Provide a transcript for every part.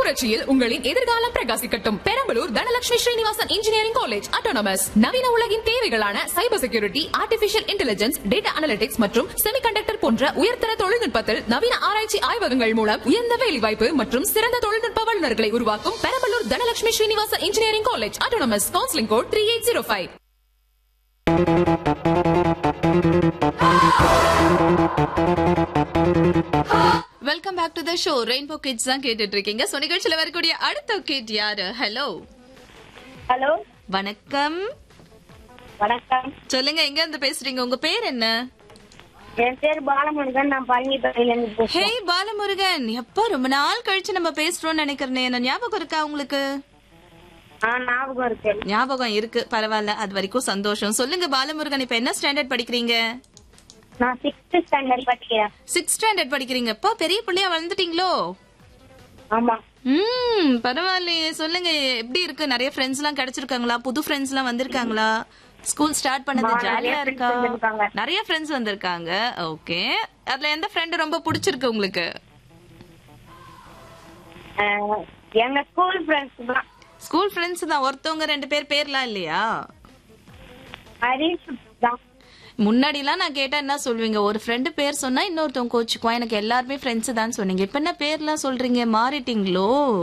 புரட்சியில் உங்களின் எதிர்காலம் பிரகாசிக்கட்டும் Perambalur Dhanalakshmi Srinivasan engineering college autonomous நவீன உலகின் தேவைகளான cyber security artificial intelligence data analytics மற்றும் செமிகண்டக்டர் போன்ற உயர்தர தொழில்நுட்பத்தில் நவீன ஆராய்ச்சி ஆய்வகங்கள் மூலம் உயர்ந்த வேலைவாய்ப்பு மற்றும் சிறந்த தொழில்நுட்ப வல்லுநர்களை உருவாக்கும் Perambalur Dhanalakshmi Srinivasan engineering college autonomous counselling code three eight zero five welcome back to the show rainbow kids தான் கேட்டுட்டு இருக்கீங்க சோ நிகழ்ச்சியில வரக்கூடிய அடுத்த கிட் யாரு ஹலோ ஹலோ வணக்கம் வணக்கம் சொல்லுங்க எங்க இருந்து பேசுறீங்க உங்க பேர் என்ன என் பேர் பாலமுருகன் நான் பழனிப்பேட்டையில இருந்து ஹே பேசுறேன் பாலமுருகன் எப்ப ரொம்ப நாள் கழிச்சு நம்ம பேசுறோம்னு நினைக்கிறேன் என்ன ஞாபகம் இருக்கா உங்களுக்கு ஆ ஞாபகம் இருக்கு ஞாபகம் இருக்கு பரவாயில்ல அது வரைக்கும் சந்தோஷம் சொல்லுங்க பாலமுருகன் இப்ப என்ன ஸ்டாண்டர்ட் படிக்கிறீங்க நான் சிக்ஸ்த் ஸ்டாண்டர்ட் படிக்கிறேன் சிக்ஸ் ஸ்டாண்டர்ட் படிக்கிறீங்க அப்பா பெரிய பிள்ளையா வளர்ந்துட்டீங்களோ ஆமா ம் பரவாயில்லையே சொல்லுங்க எப்படி இருக்கு நிறைய ஃப்ரெண்ட்ஸ் எல்லாம் கிடைச்சிருக்காங்களா புது ஃப்ரெண்ட்ஸ் எல்லாம் வந்திருக்காங்களா ஸ்கூல் ஸ்டார்ட் பண்ணது ஆமா, நிறைய ஜாலியா friends இருக்கா வந்திருக்காங்க. நிறைய ஃப்ரெண்ட்ஸ் வந்திருக்காங்க ஓகே அதுல எந்த ஃப்ரெண்ட் ரொம்ப பிடிச்சிருக்கு உங்களுக்கு அஹ், எங்க ஸ்கூல் ஃப்ரெண்ட்ஸ் தான் ஸ்கூல் ஃப்ரெண்ட்ஸ் தான் ஒருத்தவங்க ரெண்டு பேர் பேர்லாம் இல்லையா ஹரிஷ் தான் முன்னாடிலாம் நான் கேட்டா என்ன சொல்வீங்க ஒரு ஃப்ரெண்டு பேர் சொன்னா இன்னொருத்தவங்க கோச்சுக்குவான் எனக்கு எல்லாருமே ஃப்ரெண்ட்ஸ் தான் சொன்னீங்க இப்ப என்ன பேர்லாம் சொல்றீங்க மாறிட்டீங்களோ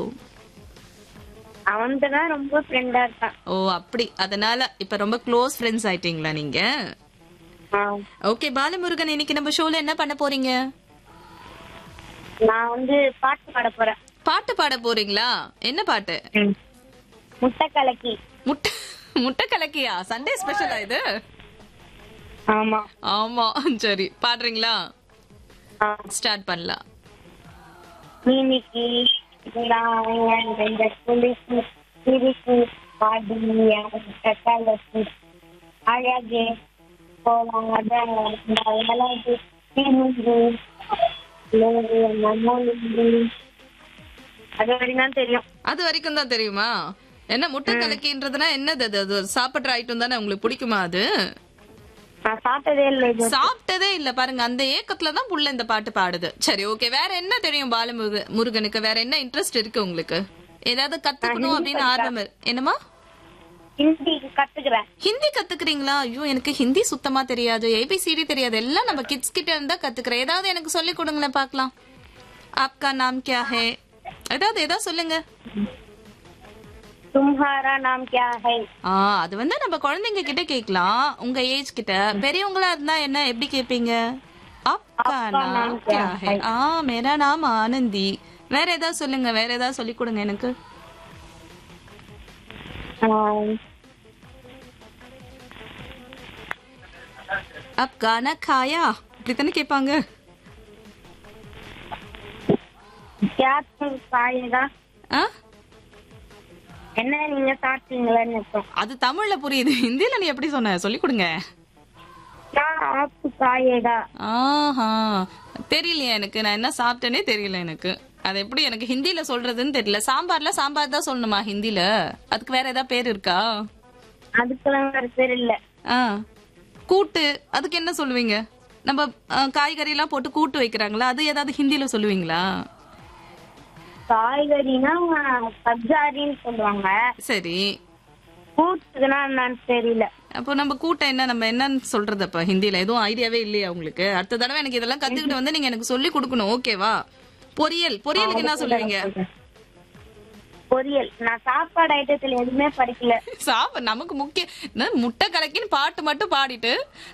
அவன் தான் ரொம்ப ஃப்ரெண்டா இருக்கான் ஓ அப்படி அதனால இப்ப ரொம்ப க்ளோஸ் ஃப்ரெண்ட்ஸ் ஆயிட்டீங்களா நீங்க ஆ, ஓகே பாலமுருகன் இன்னைக்கு நம்ம ஷோல என்ன பண்ண போறீங்க நான் வந்து பாட்டு பாட போறேன் பாட்டு பாட போறீங்களா என்ன பாட்டு முட்டை கலக்கி முட்டை முட்டை கலக்கியா சண்டே ஸ்பெஷலா இது ஆமா ஆமா சரி பாடுறீங்களா ஆ, ஸ்டார்ட் பண்ணலாம் இன்னைக்கு நான் ரெண்டு குளிக்கு சிரிக்கு பாடி முட்டை கலக்கி அழகு போவாத அழகு திமிரு அது வரைக்கும் தான் தெரியும் அது வரைக்கும் தான் தெரியுமா என்ன முட்டை கலக்கின்றதுனா என்னது அது அது ஒரு சாப்பிடுற ஐட்டம் தானே உங்களுக்கு பிடிக்குமா அது நான் சாப்பிட்டதே இல்லை இது சாப்பிட்டதே இல்ல பாருங்க அந்த ஏக்கத்துல தான் புள்ள இந்த பாட்டு பாடுது சரி ஓகே வேற என்ன தெரியும் பாலமுருக முருகனுக்கு வேற என்ன இன்ட்ரெஸ்ட் இருக்கு உங்களுக்கு ஏதாவது கத்துக்கணும் அப்படின்னு ஆர்வம் இரு- என்னமா ஹிந்தி கத்துக்கிறேன் ஹிந்தி கத்துக்கிறீங்களா ஐயோ எனக்கு ஹிந்தி சுத்தமா தெரியாது ஏபிசிடி தெரியாது எல்லாம் நம்ம கிட்ஸ் கிட்ட இருந்தா கத்துக்கிறேன் ஏதாவது எனக்கு சொல்லி கொடுங்களேன் பார்க்கலாம் ஆப்கா நாம் கியா ஹே ஏதாவது ஏதாவது சொல்லுங்க தும்ஹாரா நாம் கியா ஹை ஆ அது வந்து நம்ம குழந்தைங்க கிட்ட கேட்கலாம் உங்க ஏஜ் கிட்ட பெரியவங்களா இருந்தா என்ன எப்படி கேட்பீங்க ஆப்கா நாம் கியா ஹே ஆ மேரா நாம் ஆனந்தி வேற ஏதாவது சொல்லுங்க வேற ஏதாவது சொல்லி கொடுங்க எனக்கு அப் கானா காயா இப்படித்தானே கேட்பாங்க क्या तुम खाएगा ஆ என்ன நீங்க சாப்பிட்டீங்களான்னு அர்த்தம் அது தமிழ்ல புரியுது ஹிந்தில நீ எப்படி சொன்ன சொல்லி கொடுங்க क्या आप खाएगा ஆஹா தெரியலையே எனக்கு நான் என்ன சாப்பிட்டேனே தெரியல எனக்கு அது எப்படி எனக்கு ஹிந்தில சொல்றதுன்னு தெரியல சாம்பார்ல சாம்பார் தான் சொல்லணுமா ஹிந்தில அதுக்கு வேற ஏதாவது பேர் இருக்கா அதுக்கெல்லாம் வேற பேர் இல்ல ஆ கூட்டு அதுக்கு என்ன சொல்லுவீங்க நம்ம ஆ, காய்கறி எல்லாம் போட்டு கூட்டு வைக்கிறாங்களா அது ஏதாவது ஹிந்தில சொல்லுவீங்களா காய்கறினா சப்ஜாரின்னு சொல்லுவாங்க சரி கூட்டுக்குன்னா என்னன்னு தெரியல அப்போ நம்ம கூட்டம் என்ன நம்ம என்னன்னு சொல்றது அப்ப ஹிந்தில எதுவும் ஐடியாவே இல்லையா உங்களுக்கு அடுத்த தடவை எனக்கு இதெல்லாம் கத்துக்கிட்டு வந்து நீங்க எனக்கு சொல்லி கொடுக்கணும் ஓகேவா பொரியல் பொரியலுக்கு என்ன சொல்லுவீங்க பொரியல் நான் சாப்பாடு ஐட்டத்துல எதுவுமே படிக்கல சாப்ப நமக்கு முக்கிய என்ன முட்டை கலக்கின்னு பாட்டு மட்டும் பாடிட்டு